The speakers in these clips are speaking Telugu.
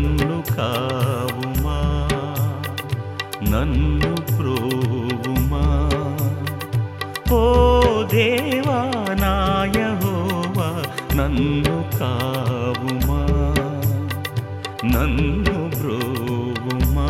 నన్ను కావుమా నన్ను ప్రోవుమా ఓ దేవా నాయహోవా నన్ను కావుమా నన్ను బ్రోవుమా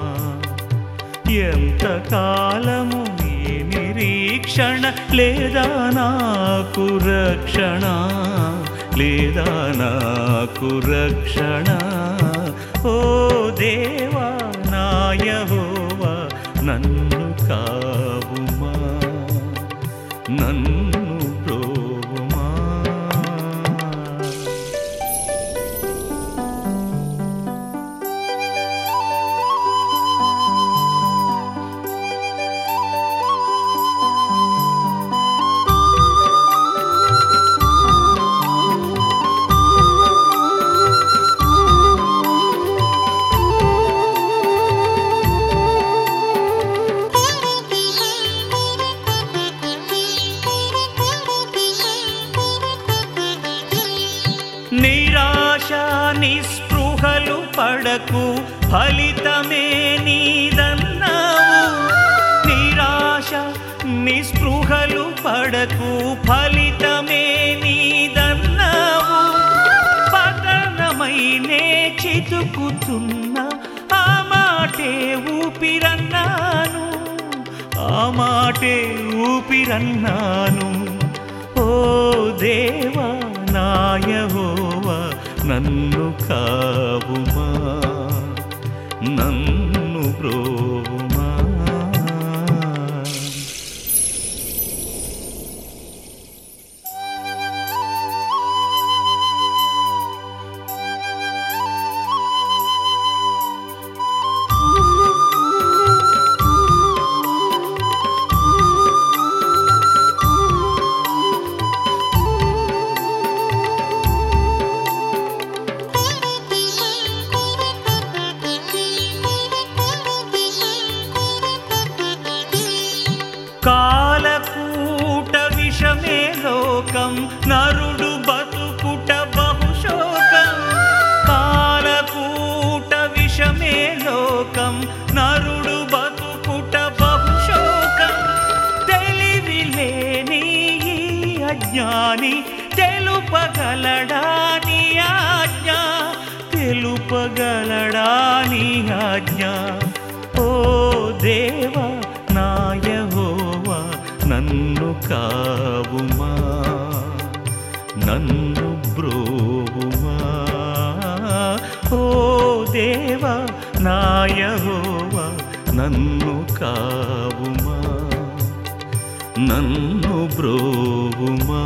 ఎంత కాలము ఈ నిరీక్షణ లేదా నాకు రక్షణ లేదా నాకు రక్షణ ఓ దేవా నాయహోవా నన్ను కావుమా నన్ను బ్రోవుమా నిరాశ నిస్పృహలు పడకు ఫలితమే నీదన్నావు నిరాశ నిస్పృహలు పడకు ఫలితమే నీదన్నావు పతనమైనే చితుకుతున్న ఆ మాటే ఊపిరన్నాను ఆ మాటే ఊపిరన్నాను ఓ దేవా నాయహోవా నన్ను కావుమా నన్ను బ్రోవుమా కాలకూట విషమే లోకం నరుడు బతుకుట బహుశోకం కాలకూట విషమే లోకం నరుడు బతుకుట బహుశోకం తెలివి లేని ఈ అజ్ఞాని తెలుపగలడాని ఆజ్ఞ తెలుపగలడాని ఆజ్ఞ ఓ దేవా నాయహోవా నన్ను కావుమా నన్ను బ్రోవుమా ఓ దేవా నాయహోవా నన్ను కావుమా నన్ను బ్రోవుమా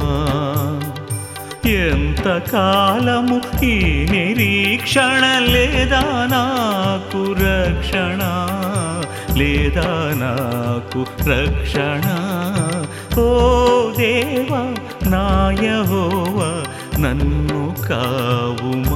ఎంత కాలము ఈ నిరీక్షణ లేదా నాకు రక్షణ లేదా నాకు రక్షణ ఓ దేవా నాయహోవా నన్ను కావుమా